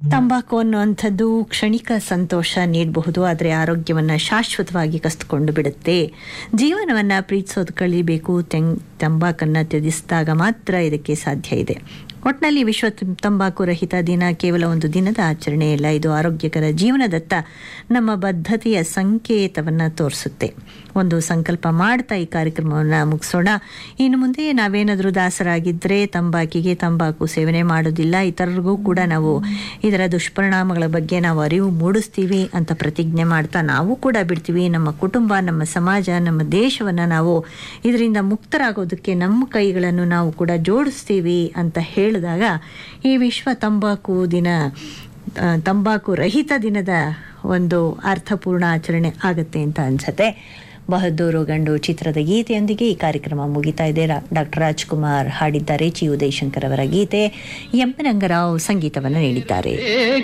ತಂಬಾಕು ಅನ್ನುವಂಥದ್ದು ಕ್ಷಣಿಕ ಸಂತೋಷ ನೀಡಬಹುದು ಆದರೆ ಆರೋಗ್ಯವನ್ನು ಶಾಶ್ವತವಾಗಿ ಕಸ್ದುಕೊಂಡು ಬಿಡುತ್ತೆ ಜೀವನವನ್ನು ಪ್ರೀತಿಸೋದು ಕಳಿಬೇಕು ತೆಂಗ್ ತಂಬಾಕನ್ನು ತ್ಯಜಿಸಿದಾಗ ಮಾತ್ರ ಇದಕ್ಕೆ ಸಾಧ್ಯ ಇದೆ ಒಟ್ಟಿನಲ್ಲಿ ವಿಶ್ವ ತಂಬಾಕು ರಹಿತ ದಿನ ಕೇವಲ ಒಂದು ದಿನದ ಆಚರಣೆ ಇಲ್ಲ ಇದು ಆರೋಗ್ಯಕರ ಜೀವನದತ್ತ ನಮ್ಮ ಬದ್ಧತೆಯ ಸಂಕೇತವನ್ನು ತೋರಿಸುತ್ತೆ ಒಂದು ಸಂಕಲ್ಪ ಮಾಡ್ತಾ ಈ ಕಾರ್ಯಕ್ರಮವನ್ನು ಮುಗಿಸೋಣ ಇನ್ನು ಮುಂದೆ ನಾವೇನಾದರೂ ದಾಸರಾಗಿದ್ದರೆ ತಂಬಾಕಿಗೆ ತಂಬಾಕು ಸೇವನೆ ಮಾಡೋದಿಲ್ಲ ಇತರರಿಗೂ ಕೂಡ ನಾವು ಇದರ ದುಷ್ಪರಿಣಾಮಗಳ ಬಗ್ಗೆ ನಾವು ಅರಿವು ಮೂಡಿಸ್ತೀವಿ ಅಂತ ಪ್ರತಿಜ್ಞೆ ಮಾಡ್ತಾ ನಾವು ಕೂಡ ಬಿಡ್ತೀವಿ ನಮ್ಮ ಕುಟುಂಬ ನಮ್ಮ ಸಮಾಜ ನಮ್ಮ ದೇಶವನ್ನು ನಾವು ಇದರಿಂದ ಮುಕ್ತರಾಗೋದಕ್ಕೆ ನಮ್ಮ ಕೈಗಳನ್ನು ನಾವು ಕೂಡ ಜೋಡಿಸ್ತೀವಿ ಅಂತ ಹೇಳಿದಾಗ ಈ ವಿಶ್ವ ತಂಬಾಕು ದಿನ ಆ, ತಂಬಾಕು ರಹಿತ ದಿನದ ಒಂದು ಅರ್ಥಪೂರ್ಣ ಆಚರಣೆ ಆಗುತ್ತೆ ಅಂತ ಅನ್ಸತ್ತೆ ಬಹದ್ದೂರು ಗಂಡು ಚಿತ್ರದ ಗೀತೆಯೊಂದಿಗೆ ಈ ಕಾರ್ಯಕ್ರಮ ಮುಗಿತಾ ಇದೆ ಡಾಕ್ಟರ್ ರಾಜ್ಕುಮಾರ್ ಹಾಡಿದ್ದಾರೆ ಚಿ ಉದಯಶಂಕರ್ ಅವರ ಗೀತೆ ಎಂ ರಂಗರಾವ್ ಸಂಗೀತವನ್ನು ನೀಡಿದ್ದಾರೆ